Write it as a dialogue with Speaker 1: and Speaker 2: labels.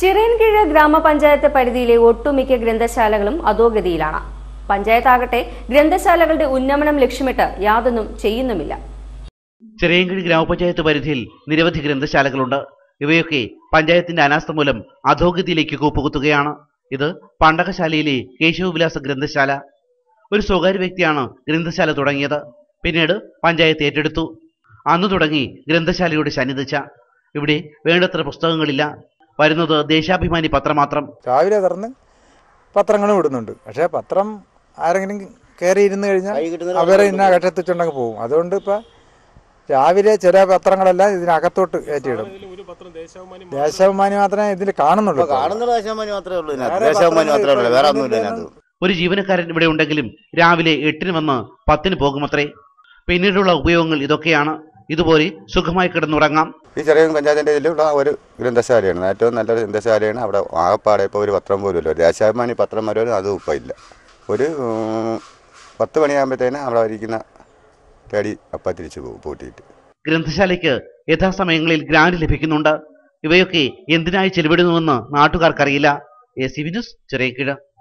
Speaker 1: ചിറയൻകീഴ് ഗ്രാമപഞ്ചായത്ത് പരിധിയിലെ ഒട്ടുമിക്ക ഗ്രന്ഥശാലകളും അധോഗതിയിലാണ് പഞ്ചായത്താകട്ടെ ഗ്രന്ഥശാലകളുടെ ഉന്നമനം ലക്ഷ്യമിട്ട് യാതൊന്നും ചെയ്യുന്നുമില്ല
Speaker 2: ചിറയൻകിഴി ഗ്രാമപഞ്ചായത്ത് പരിധിയിൽ നിരവധി ഗ്രന്ഥശാലകളുണ്ട് ഇവയൊക്കെ പഞ്ചായത്തിന്റെ അനാസ്ഥ മൂലം അധോഗതിയിലേക്ക് കൂപ്പുകുത്തുകയാണ് ഇത് പണ്ടകശാലയിലെ കേശവവിലാസ ഗ്രന്ഥശാല ഒരു സ്വകാര്യ വ്യക്തിയാണ് ഗ്രന്ഥശാല തുടങ്ങിയത് പിന്നീട് പഞ്ചായത്ത് ഏറ്റെടുത്തു അന്നു തുടങ്ങി ഗ്രന്ഥശാലയുടെ ശനിദശ ഇവിടെ വേണ്ടത്ര പുസ്തകങ്ങളില്ല വരുന്നത് ദേശാഭിമാനി പത്രം മാത്രം
Speaker 3: രാവിലെ തുറന്ന് പത്രങ്ങളും ഇടുന്നുണ്ട് പക്ഷേ പത്രം ആരെങ്കിലും കയറി ഇരുന്ന് കഴിഞ്ഞാൽ അവരെ ഇന്ന കെട്ടെത്തിച്ചുണ്ടെങ്കിൽ പോകും അതുകൊണ്ട് ഇപ്പം രാവിലെ ചില പത്രങ്ങളെല്ലാം ഇതിനകത്തോട്ട് കയറ്റിയിടും ദേശാഭിമാനി മാത്രമേ ഇതിൽ കാണുന്നുള്ളൂ ഇപ്പൊ.
Speaker 4: കാണുന്ന ദേശാഭിമാനി മാത്രമേ ഉള്ളൂ ഇതിനകത്ത്
Speaker 3: വേറെ
Speaker 4: ദേശാഭിമാനി
Speaker 3: പത്രങ്ങൾ
Speaker 4: മാത്രമേ ഉള്ളൂ വേറെ
Speaker 3: ഇപ്പൊ
Speaker 4: ഒന്നുമില്ല ഇതിനകത്ത്
Speaker 2: ഒരു ജീവനക്കാരൻ ഇവിടെ ഉണ്ടെങ്കിലും രാവിലെ എട്ടിന് വന്ന് പത്തിന് പോകുമത്രേ പിന്നീടുള്ള ഉപയോഗങ്ങൾ ഇതൊക്കെയാണ് ഇതുപോലെ സുഖമായി കിടന്നുറങ്ങാം
Speaker 5: ഈ ചെറിയ പഞ്ചായത്തിൻ്റെ ഇതിലുള്ള ഒരു ഗ്രന്ഥശാലയാണ് ഏറ്റവും നല്ലൊരു ഗ്രന്ഥശാലയാണ് അവിടെ ആകപ്പാടെ ഇപ്പോൾ ഒരു പത്രം പോലും ഇല്ല ദേശാഭിമാനി പത്രം വരും അതും ഇപ്പോൾ ഇല്ല ഒരു ഉം, പത്ത് മണിയാകുമ്പോഴത്തേന് അവിടെ ഇരിക്കുന്ന തേടി അപ്പം തിരിച്ചു പോകും പൂട്ടിയിട്ട്
Speaker 2: ഗ്രന്ഥശാലയ്ക്ക് യഥാസമയങ്ങളിൽ ഗ്രാന്റ് ലഭിക്കുന്നുണ്ട് ഇവയൊക്കെ എന്തിനായി ചെലവിടുന്നുവെന്ന് നാട്ടുകാർക്കറിയില്ല എ സി വി ന്യൂസ് ചെറിയക്കിഴ